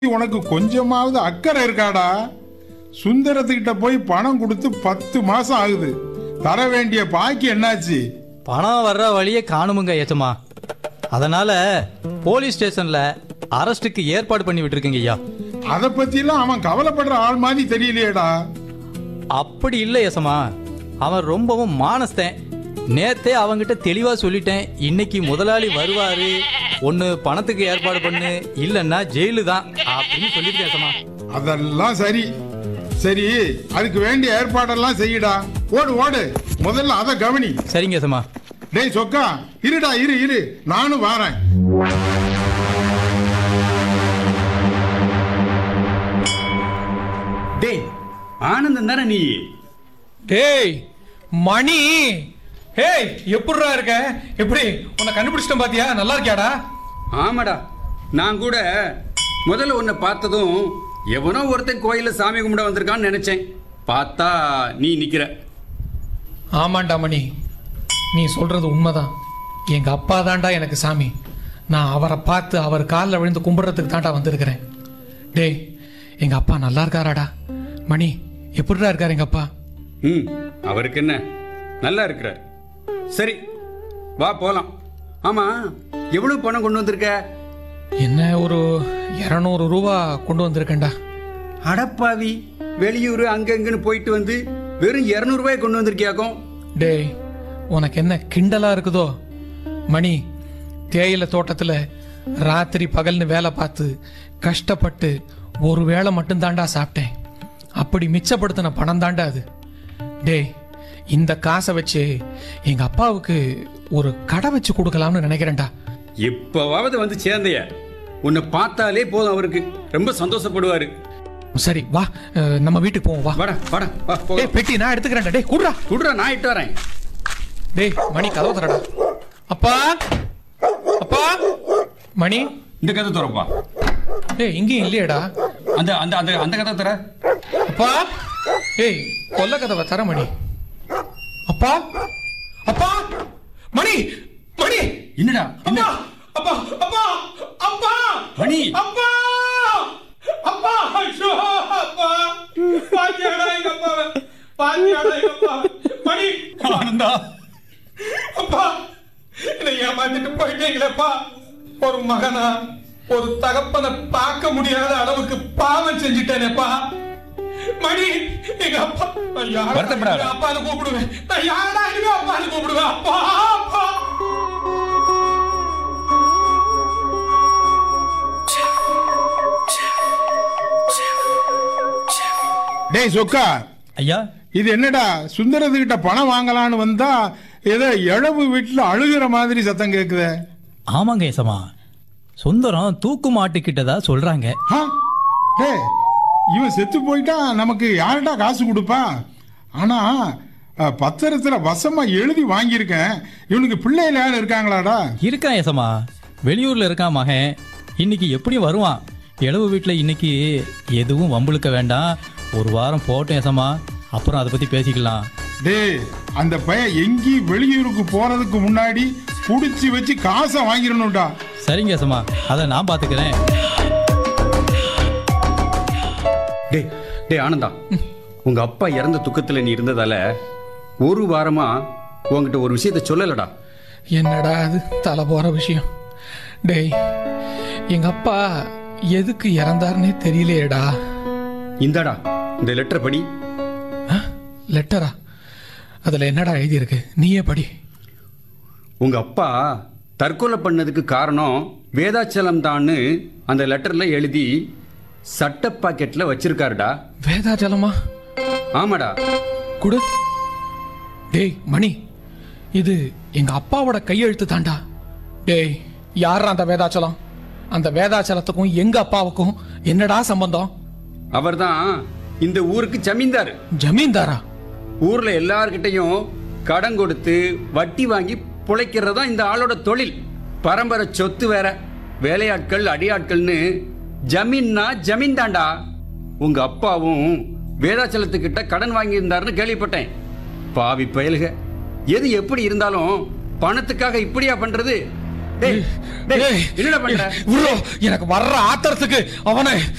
உனக்கு கொஞ்சமாவது அக்கறை இருக்காடா சுந்தரத்துக்கிட்ட போய் பணம் கொடுத்து பத்து மாசம் ஆகுது தர வேண்டிய பாக்கி என்னாச்சு பணம் வர்ற வழியே காணுமுங்க ஏச்சமா அதனால போலீஸ் ஸ்டேஷன்ல அரெஸ்ட்டுக்கு ஏற்பாடு பண்ணி விட்டுருக்கீங்க ஐயா அத பத்திலாம் அவன் கவலைப்படுற ஆள் மாதிரி தெரியலையேடா அப்படி இல்லை ஏசமா அவன் ரொம்பவும் மானஸ்தேன் நேத்தே அவங்கிட்ட தெளிவா சொல்லிட்டேன் இன்னைக்கு முதலாளி வருவாரு ஒன்னு பணத்துக்கு ஏற்பாடு பண்ணு இல்லைன்னா ஜெயிலு தான் அப்படின்னு சொல்லியிருக்கேன் ஏசமா அதெல்லாம் சரி சரி அதுக்கு வேண்டிய ஏற்பாடெல்லாம் செய்யுடா ஓடு ஓடு முதல்ல அத கவனி சரிங்க ஏசமா டேய் சொக்கா இருடா இரு இரு நானும் வாரேன் டேய் ஆனந்தம் தானே நீ டேய் மணி ஹேய் எப்படிடா இருக்க எப்படி உன்னை கண்டுபிடிச்சிட்டேன் பாத்தியா நல்லா இருக்கியாடா ஆமாடா நான் கூட முதல்ல உன்னை பார்த்ததும் எவனோ ஒருத்தன் கோயில்ல சாமி கும்பிட வந்திருக்கான்னு நினைச்சேன் பார்த்தா நீ நிக்கிற ஆமாண்டா மணி நீ சொல்றது உண்மைதான் எங்க அப்பா தான்டா எனக்கு சாமி நான் அவரை பார்த்து அவர் காலில் விழுந்து கும்பிடுறதுக்கு தான்டா வந்திருக்கிறேன் டேய் எங்க அப்பா நல்லா இருக்காராடா மணி எப்படிடா இருக்காரு எங்க அப்பா ம் அவருக்கு என்ன நல்லா இருக்கிறார் சரி வா போலாம் ஆமா எவ்வளவு பணம் கொண்டு வந்திருக்க என்ன ஒரு இரநூறு ரூபா கொண்டு வந்திருக்கேன்டா அடப்பாவி வெளியூர் அங்கங்கன்னு போயிட்டு வந்து வெறும் இரநூறுபாய் கொண்டு வந்திருக்கியாக்கும் டேய் உனக்கு என்ன கிண்டலா இருக்குதோ மணி தேயிலை தோட்டத்தில் ராத்திரி பகல்னு வேலை பார்த்து கஷ்டப்பட்டு ஒரு வேளை மட்டும்தான்டா சாப்பிட்டேன் அப்படி மிச்சப்படுத்தின பணம் தாண்டா அது டேய் இந்த காசை வச்சு எங்க அப்பாவுக்கு ஒரு கடை வச்சு கொடுக்கலாம்னு நினைக்கிறேன்டா இப்பவாவது வந்து சேர்ந்தைய உன்னை பார்த்தாலே போதும் அவருக்கு ரொம்ப சந்தோஷப்படுவாரு சரி வா அஹ், நம்ம வீட்டுக்கு போவோம் வா வாடா வாடா வா போ டேய் பெட்டி நான் எடுத்துக்கிறேன்டா டேய் குடுறா குடுறா நான் இட்டு வரேன் டேய் மணி கதவு தரடா அப்பா அப்பா மணி இந்த கதை தரப்பா டேய் இங்கேயும் இல்லையேடா அந்த அந்த அந்த அந்த கதை தர அப்பா ஏய் கொல்ல கதவை தர மணி அப்பா அப்பா மணி மணி என்னடா என்ன அப்பா அப்பா அப்பா அப்பா மணி அப்பா அப்பா ஐயோ அப்பா பாத்தியாடா எங்க அப்பா பாத்தியாடா எங்க அப்பா மணி ஆனந்தா அப்பா என்னை ஏமாத்திட்டு போயிட்டீங்களேப்பா ஒரு மகனா ஒரு தகப்பனை பார்க்க முடியாத அளவுக்கு பாவம் செஞ்சுட்டேனேப்பா மணி எங்க அப்பா நான் யாரடா வருத்தப்படாத. இனிமே அப்பான்னு கூப்பிடுவேன் நான் யாரடா இனிமே அப்பான்னு கூப்பிடுவேன் அப்பா அப்பா டேய் சொக்கா ஐயா இது என்னடா சுந்தரத்துக்கிட்ட பணம் வாங்கலான்னு வந்தா ஏதோ இழவு வீட்டுல அழுகிற மாதிரி சத்தம் கேக்குதே ஆமாங்க ஏசமா சுந்தரம் தூக்கு மாட்டிக்கிட்டதா சொல்றாங்க ஆ? டேய் இவன் செத்து போயிட்டா நமக்கு யார்டா காசு கொடுப்பா ஆனா அஹ், பத்திரத்துல வசமா எழுதி வாங்கியிருக்கேன் இவனுக்கு பிள்ளைகள் யாரும் இருக்காங்களாடா இருக்கான் ஏசமா வெளியூர்ல இருக்கான் மகன் இன்னைக்கு எப்படியும் வருவான் இளவு வீட்டில் இன்னைக்கு எதுவும் வம்புழுக்க வேண்டாம் ஒரு வாரம் போட்டோம் ஏசமா அப்புறம் அதை பத்தி பேசிக்கலாம் டேய் அந்த பையன் எங்கேயும் வெளியூருக்கு போறதுக்கு முன்னாடி புடிச்சு வச்சு காசை வாங்கிடணும்டா சரிங்க ஏசமா அதை நான் பாத்துக்கிறேன் டேய் டேய் ஆனந்தா உங்க அப்பா இறந்த துக்கத்துல நீ இருந்ததால ஒரு வாரமா உன்கிட்ட ஒரு விஷயத்த சொல்லலடா என்னடா அது தலை போற விஷயம் டேய் எங்க அப்பா எதுக்கு இறந்தாருன்னே தெரியலையேடா இந்தாடா இந்த லெட்டர் படி லெட்டரா அதுல என்னடா எழுதியிருக்கு நீயே படி உங்க அப்பா தற்கொலை பண்ணதுக்கு காரணம் வேதாச்சலம் தான்னு அந்த லெட்டர்ல எழுதி சட்ட பாக்கெட்ல வச்சிருக்காருடா வேதாச்சலமா ஆமாடா குடு டேய் மணி இது எங்க அப்பாவோட கையெழுத்து தாண்டா டேய் யார் அந்த வேதாச்சலம் அந்த வேதாச்சலத்துக்கும் எங்க அப்பாவுக்கும் என்னடா சம்பந்தம் அவர்தான் இந்த ஊருக்கு ஜமீன்தார் ஜமீன்தாரா ஊர்ல எல்லார்கிட்டையும் கடன் கொடுத்து வட்டி வாங்கி பிழைக்கிறது தான் இந்த ஆளோட தொழில் பரம்பரை சொத்து வேற வேலையாட்கள் அடியாட்கள்னு ஜமீன்னா ஜமீன் தாண்டா உங்க அப்பாவும் வேதாச்சலத்துக்கிட்ட கடன் வாங்கியிருந்தாருன்னு கேள்விப்பட்டேன் பாவி பயலுக எது எப்படி இருந்தாலும் பணத்துக்காக இப்படியா பண்றது டேய், டேய், டேய், என்னடா பண்ற விட்றோ, எனக்கு வர்ற ஆத்திரத்துக்கு அவனை